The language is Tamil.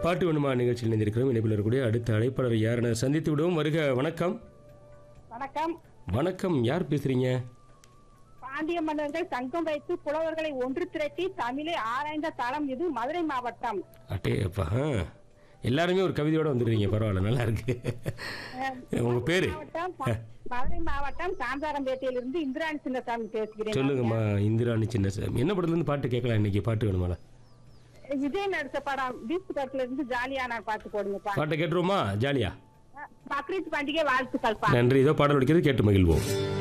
பாட்டு வேணுமா நிகழ்ச்சியில் இணைந்திருக்கிறோம் இணைப்பில் இருக்கக்கூடிய அடுத்த அழைப்பாளர் யாரென சந்தித்து விடுவோம் வருக வணக்கம் வணக்கம் வணக்கம் யார் பேசுறீங்க பாண்டிய மன்னர்கள் சங்கம் வைத்து புலவர்களை ஒன்று திரட்டி தமிழை ஆராய்ந்த தளம் இது மதுரை மாவட்டம் அட்டே அப்பா ஆ. எல்லாருமே ஒரு கவிதையோட வந்துடுறீங்க பரவாயில்ல நல்லா இருக்கு உங்க பேரு மாவட்டம் ம- மதுரை மாவட்டம் காந்தாரம்பேட்டையிலிருந்து இந்திராணி சின்னசாமி பேசுகிறேன் சொல்லுங்கம்மா இந்திராணி சின்னசாமி என்ன படத்துல இருந்து பாட்டு கேட்கலாம் இன்னைக்கு பாட்டு வேணுமால விஜய் நடிச்ச படம் பீச் படத்துல இருந்து ஜாலியான பாட்டு போடுங்கப்பா பாட்டை கேட்டுருவோமா ஜாலியா பக்ரீத் பண்டிகை வாழ்த்துக்கள் பா நன்றி இதோ பாடல் ஒழிக்கிறது கேட்டு மகிழ்வோம்